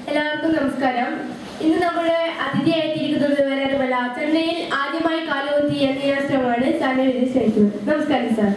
എല്ലാവർക്കും നമസ്കാരം ഇന്ന് നമ്മുടെ അതിഥിയായിട്ടിരിക്കുന്നത് വേറെ ചെന്നൈയിൽ ആദ്യമായി കാലുകുത്തിയ നീരാശ്രമമാണ് സാറിനെ വിളിച്ചയക്കുന്നത് നമസ്കാരം സാർ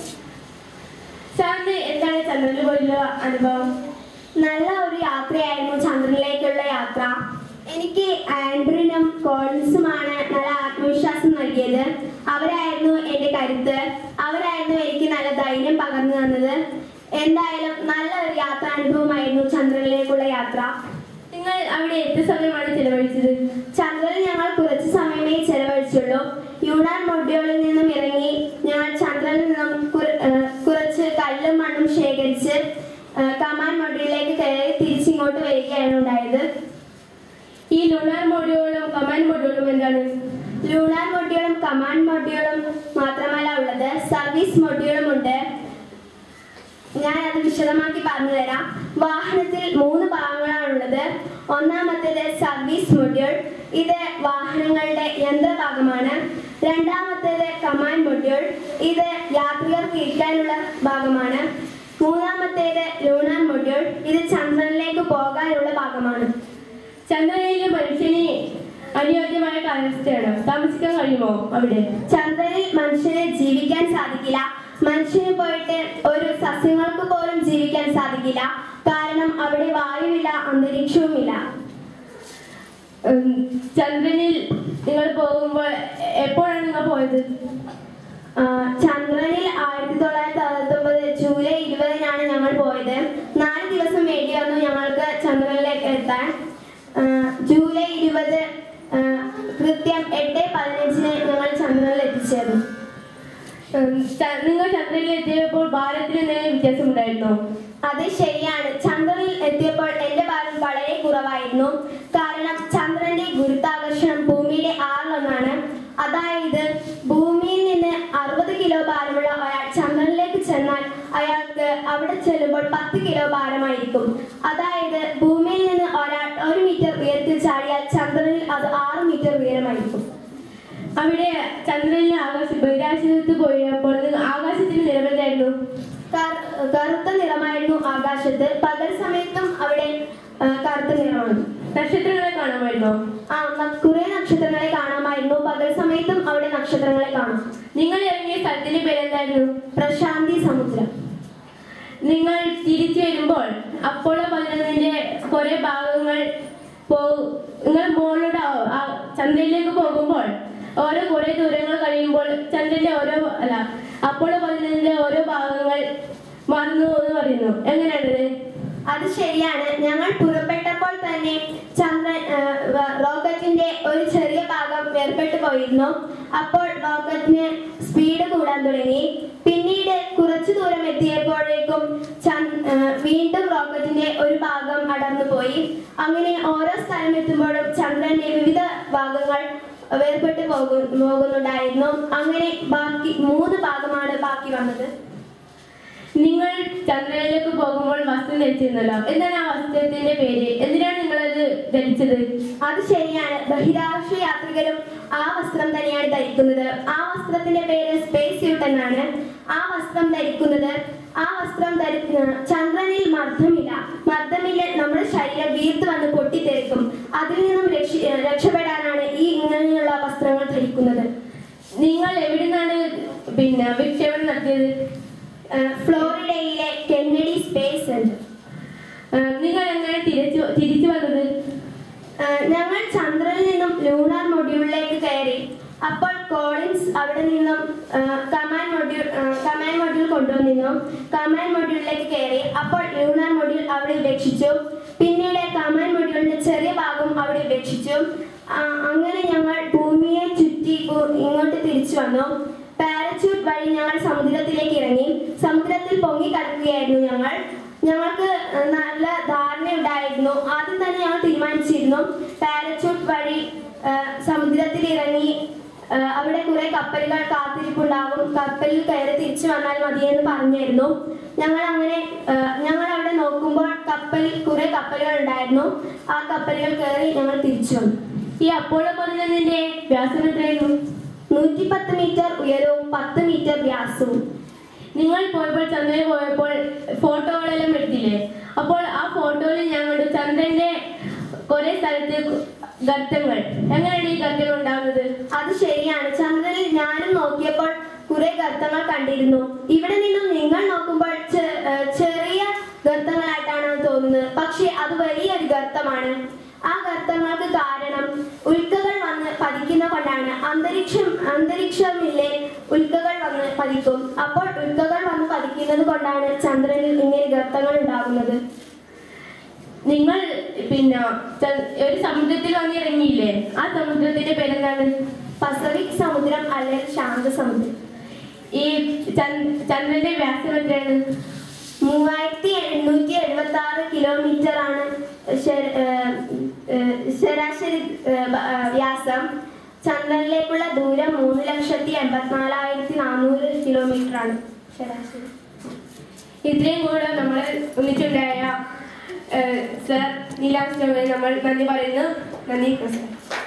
സാറിന് എന്താണ് ചന്ദ്രനിൽ പോലുള്ള അനുഭവം നല്ല ഒരു യാത്രയായിരുന്നു ചന്ദ്രനിലേക്കുള്ള യാത്ര എനിക്ക് ആൻഡ്രിനും കോളിൻസുമാണ് നല്ല ആത്മവിശ്വാസം നൽകിയത് അവരായിരുന്നു എൻ്റെ കരുത്ത് അവരായിരുന്നു എനിക്ക് നല്ല ധൈര്യം പകർന്നു തന്നത് എന്തായാലും നല്ല ഒരു യാത്രാനുഭവമായിരുന്നു ചന്ദ്രനിലേക്കുള്ള യാത്ര നിങ്ങൾ അവിടെ എത്ര സമയമാണ് ചെലവഴിച്ചത് ചന്ദ്രനിൽ ഞങ്ങൾ കുറച്ച് സമയമേ ചെലവഴിച്ചുള്ളൂ യൂണാൻ മൊഡ്യൂളിൽ നിന്നും ഇറങ്ങി ഞങ്ങൾ ചന്ദ്രനിൽ നിന്നും കുറ- ഏഹ് കുറച്ച് കല്ലും മണ്ണും ശേഖരിച്ച് ഏഹ് കമാൻ മൊഡ്യൂളിലേക്ക് കയറി തിരിച്ചിങ്ങോട്ട് വരികയാണ് ഉണ്ടായത് ഈ ലുണാർ മൊഡ്യൂളും കമാൻഡ് മൊഡ്യൂളും എന്താണ് ലൂണാർ മൊഡ്യൂളും കമാൻഡ് മൊഡ്യൂളും മാത്രമല്ല ഉള്ളത് സർവീസ് മൊഡ്യൂളും ഉണ്ട് ഞാൻ അത് വിശദമാക്കി പറഞ്ഞു തരാം വാഹനത്തിൽ മൂന്ന് ഭാഗങ്ങളാണുള്ളത് ഒന്നാമത്തേത് സർവീസ് മൊഡ്യൂൾ ഇത് വാഹനങ്ങളുടെ യന്ത്രഭാഗമാണ് രണ്ടാമത്തേത് കമാൻഡ് മൊഡ്യൂൾ ഇത് യാത്രികർക്ക് ഇരിക്കാനുള്ള ഭാഗമാണ് മൂന്നാമത്തേത് ലൂണാർ മൊഡ്യൂൾ ഇത് ചന്ദ്രനിലേക്ക് പോകാനുള്ള ഭാഗമാണ് ചന്ദ്രനിലെ മനുഷ്യന് അനുയോജ്യമായ കാലാവസ്ഥയാണ് താമസിക്കാൻ കഴിയുമോ അവിടെ ചന്ദ്രനിൽ മനുഷ്യന് ജീവിക്കാൻ സാധിക്കില്ല മനുഷ്യന് പോയിട്ട് ഒരു സസ്യങ്ങൾക്ക് പോലും ജീവിക്കാൻ സാധിക്കില്ല കാരണം അവിടെ വായുവില്ല അന്തരീക്ഷവുമില്ല ഉം, ചന്ദ്രനിൽ നിങ്ങൾ പോകുമ്പോൾ എപ്പോഴാണ് നിങ്ങൾ പോയത് ആ, ചന്ദ്രനിൽ ആയിരത്തി തൊള്ളായിരത്തി അറുപത്തി ഒമ്പത് ജൂലൈ ഇരുപതിനാണ് ഞങ്ങൾ പോയത് നാല് ദിവസം വേണ്ടി വന്നു ഞങ്ങൾക്ക് ചന്ദ്രനിലേക്ക് എത്താൻ ആ, ജൂലൈ ഇരുപത് ആ, കൃത്യം എട്ട് പതിനഞ്ചിന് ഞങ്ങൾ ചന്ദ്രനിൽ എത്തിച്ചേർന്നു ഉം, ച- നിങ്ങൾ ചന്ദ്രനിൽ എത്തിയപ്പോൾ ഭാരത്തിന് എന്തെങ്കിലും വ്യത്യാസമുണ്ടായിരുന്നോ അത് ശരിയാണ് ചന്ദ്രനിൽ എത്തിയപ്പോൾ എന്റെ ഭാരം വളരെ കുറവായിരുന്നു കാരണം ചന്ദ്രന്റെ ഗുരുത്വാകർഷണം ഭൂമിയുടെ ആറിലൊന്നാണ് അതായത് ഭൂമിയിൽ നിന്ന് അറുപത് കിലോ ഭാരമുള്ള ഒരാൾ ചന്ദ്രനിലേക്ക് ചെന്നാൽ അയാൾക്ക് അവിടെ ചെല്ലുമ്പോൾ പത്ത് കിലോ ഭാരമായിരിക്കും അതായത് ഭൂമിയിൽ നിന്ന് ഒരാൾ ഒരു മീറ്റർ ഉയരത്തിൽ ചാടിയാൽ ചന്ദ്രനിൽ അത് ആറ് മീറ്റർ ഉയരമായിരിക്കും അവിടെ ചന്ദ്രനിലെ ആകാശ ബഹിരാകാശത്ത് പോയപ്പോൾ നിങ്ങൾ ആകാശത്തിന് നിലവിലായിരുന്നു കർ- കറുത്ത നിറമായിരുന്നു ആകാശത്ത് പകൽ സമയത്തും അവിടെ ആ, കറുത്ത നിറമാണ് നക്ഷത്രങ്ങളെ കാണാമായിരുന്നോ ആ ന- കുറെ നക്ഷത്രങ്ങളെ കാണാമായിരുന്നു പകൽ സമയത്തും അവിടെ നക്ഷത്രങ്ങളെ കാണാം നിങ്ങൾ ഇറങ്ങിയ സ്ഥലത്തിന്റെ പേരെന്തായിരുന്നു പ്രശാന്തി സമുദ്രം നിങ്ങൾ തിരിച്ചു വരുമ്പോൾ അപ്പോളോ പതിനൊന്നിന്റെ കുറെ ഭാഗങ്ങൾ പോ നിങ്ങൾ മുകളിലൂടെ ആ- ആ ചന്ദ്രനിലേക്ക് പോകുമ്പോൾ ഓരോ കുറെ ദൂരങ്ങൾ കഴിയുമ്പോൾ ചന്ദ്രന്റെ ഓരോ അല്ല അപ്പോളോ പതിനൊന്നിന്റെ ഓരോ ഭാഗങ്ങൾ മറന്നു എന്ന് പറയുന്നു എങ്ങനെയാണത് അത് ശരിയാണ് ഞങ്ങൾ പുറപ്പെട്ടപ്പോൾ തന്നെ ചന്ദ്രൻ ആ, വ- റോക്കറ്റിന്റെ ഒരു ചെറിയ ഭാഗം വേർപെട്ടു പോയിരുന്നു അപ്പോൾ റോക്കറ്റിന് സ്പീഡ് കൂടാൻ തുടങ്ങി പിന്നീട് കുറച്ചു ദൂരം എത്തിയപ്പോഴേക്കും ചന്ദ്- ആ, വീണ്ടും റോക്കറ്റിന്റെ ഒരു ഭാഗം അടർന്നു പോയി അങ്ങനെ ഓരോ സ്ഥലം എത്തുമ്പോഴും ചന്ദ്രന്റെ വിവിധ ഭാഗങ്ങൾ വേർപെട്ട് പോകു പോകുന്നുണ്ടായിരുന്നു അങ്ങനെ ബാക്കി മൂന്ന് ഭാഗമാണ് ബാക്കി വന്നത് നിങ്ങൾ ചന്ദ്രനിലേക്ക് പോകുമ്പോൾ വസ്ത്രം ധരിച്ചിരുന്നല്ലോ എന്താണ് ആ വസ്ത്രത്തിന്റെ പേര് എന്തിനാണ് നിങ്ങളത് ധരിച്ചത് അത് ശരിയാണ് ബഹിരാകാശ യാത്രികരും ആ വസ്ത്രം തന്നെയാണ് ധരിക്കുന്നത് ആ വസ്ത്രത്തിന്റെ പേര് സ്പേസ് സ്യൂട്ട് എന്നാണ് ആ വസ്ത്രം ധരിക്കുന്നത് ആ വസ്ത്രം ധരി ചന്ദ്രനിൽ മർദ്ദമില്ല മർദ്ദമില്ല നമ്മുടെ ശരീരം വീർത്ത് വന്ന് പൊട്ടിത്തെറിക്കും അതിൽ നിന്നും രക്ഷ രക്ഷപ്പെടാനാണ് ഈ ഇങ്ങനെയുള്ള വസ്ത്രങ്ങൾ ധരിക്കുന്നത് നിങ്ങൾ എവിടെ നിന്നാണ് പിന്നെ വിക്ഷേപണം നടത്തിയത് ഏഹ് ഫ്ലോറിഡയിലെ കെന്നഡി സ്പേസ് സെന്റർ ആ, നിങ്ങൾ എങ്ങനെ തിരിച്ചു തിരിച്ചു വന്നത് ഏഹ് ഞങ്ങൾ ചന്ദ്രനിൽ നിന്നും ലൂണാർ മൊഡ്യൂളിലേക്ക് കയറി അപ്പോൾ കോളിൻസ് അവിടെ നിന്നും കമാൻഡ് മൊഡ്യൂൾ കമാൻഡ് മൊഡ്യൂൾ കൊണ്ടുവന്നിരുന്നു കമാൻഡ് മൊഡ്യൂളിലേക്ക് കയറി അപ്പോൾ ലൂണാർ മൊഡ്യൂൾ അവിടെ ഉപേക്ഷിച്ചു പിന്നീട് കമാൻഡ് മൊഡ്യൂളിന്റെ ചെറിയ ഭാഗം അവിടെ ഉപേക്ഷിച്ചു ആ, അങ്ങനെ ഞങ്ങൾ ഭൂമിയെ ചുറ്റി ഭൂ- ഇങ്ങോട്ട് തിരിച്ചു വന്നു പാരച്യൂട്ട് വഴി ഞങ്ങൾ സമുദ്രത്തിലേക്ക് ഇറങ്ങി സമുദ്രത്തിൽ പൊങ്ങി കിടക്കുകയായിരുന്നു ഞങ്ങൾ ഞങ്ങൾക്ക് നല്ല ധാരണയുണ്ടായിരുന്നു ആദ്യം തന്നെ ഞങ്ങൾ തീരുമാനിച്ചിരുന്നു പാരച്യൂട്ട് വഴി ആ, സമുദ്രത്തിൽ ഇറങ്ങി ആ, അവിടെ കുറെ കപ്പലുകൾ കാത്തിരിപ്പുണ്ടാകും കപ്പലിൽ കയറി തിരിച്ചു വന്നാൽ മതിയെന്ന് പറഞ്ഞിരുന്നു ഞങ്ങൾ അങ്ങനെ ആ, ഞങ്ങൾ അവിടെ നോക്കുമ്പോൾ കപ്പലിൽ കുറെ കപ്പലുകൾ ഉണ്ടായിരുന്നു ആ കപ്പലുകൾ കയറി ഞങ്ങൾ തിരിച്ചു വന്നു ഈ അപ്പോളോ പതിനൊന്നിന്റെ വ്യാസം എത്രയായിരുന്നു നൂറ്റി പത്ത് മീറ്റർ ഉയരവും പത്ത് മീറ്റർ വ്യാസവും നിങ്ങൾ പോയപ്പോൾ ചന്ദ്രനിൽ പോയപ്പോൾ ഫോട്ടോകളെല്ലാം എടുത്തില്ലേ അപ്പോൾ ആ ഫോട്ടോയിൽ ഞാൻ കണ്ടു ചന്ദ്രന്റെ കുറെ സ്ഥലത്ത് ഗർത്തങ്ങൾ എങ്ങനെയാണ് ഈ ഗർത്തങ്ങൾ ഉണ്ടാകുന്നത് അത് ശരിയാണ് ചന്ദ്രനിൽ ഞാനും നോക്കിയപ്പോൾ കുറെ ഗർത്തങ്ങൾ കണ്ടിരുന്നു ഇവിടെ നിന്നും നിങ്ങൾ നോക്കുമ്പോൾ ചെ- ഏർ ചെറിയ ഗർത്തങ്ങളായിട്ടാണ് തോന്നുന്നത് പക്ഷേ അത് വലിയൊരു ഗർത്തമാണ് ആ ഗർത്തങ്ങൾക്ക് കാരണം ഉൽക്കകൾ വന്ന് പതിക്കുന്ന കൊണ്ടാണ് അന്തരീക്ഷം അന്തരീക്ഷമില്ലേ ഉൽക്കകൾ വന്ന് പതിക്കും അപ്പോൾ ഉൽക്കകൾ വന്ന് പതിക്കുന്നത് കൊണ്ടാണ് ചന്ദ്രനിൽ ഇങ്ങനെ ഗർത്തങ്ങൾ ഉണ്ടാകുന്നത് നിങ്ങൾ പിന്നെ ച- ഒരു സമുദ്രത്തിൽ വന്നിറങ്ങിയില്ലേ ആ സമുദ്രത്തിന്റെ പേരെന്താണ് പസഫിക് സമുദ്രം അല്ലെങ്കിൽ ശാന്ത സമുദ്രം ഈ ചന്ദ്- ചന്ദ്രന്റെ വ്യാസം എത്രയാണ് മൂവായിരത്തി എണ്ണൂറ്റി എഴുപത്തി ആറ് കിലോമീറ്റർ ആണ് ശര- ഏഹ് ഏഹ് ശരാശരി ഏഹ് ബ- ഏഹ് വ്യാസം ചന്ദ്രനിലേക്കുള്ള ദൂരം മൂന്ന് ലക്ഷത്തി എൺപത്തിനാലായിരത്തി നാനൂറ് കിലോമീറ്റർ ആണ് ശരാശരി ഇത്രയും കൂടെ നമ്മൾ ഒന്നിച്ചുണ്ടായ സർ നീലാംശ നമ്മൾ നന്ദി പറയുന്നു നന്ദി നമസ്കാരം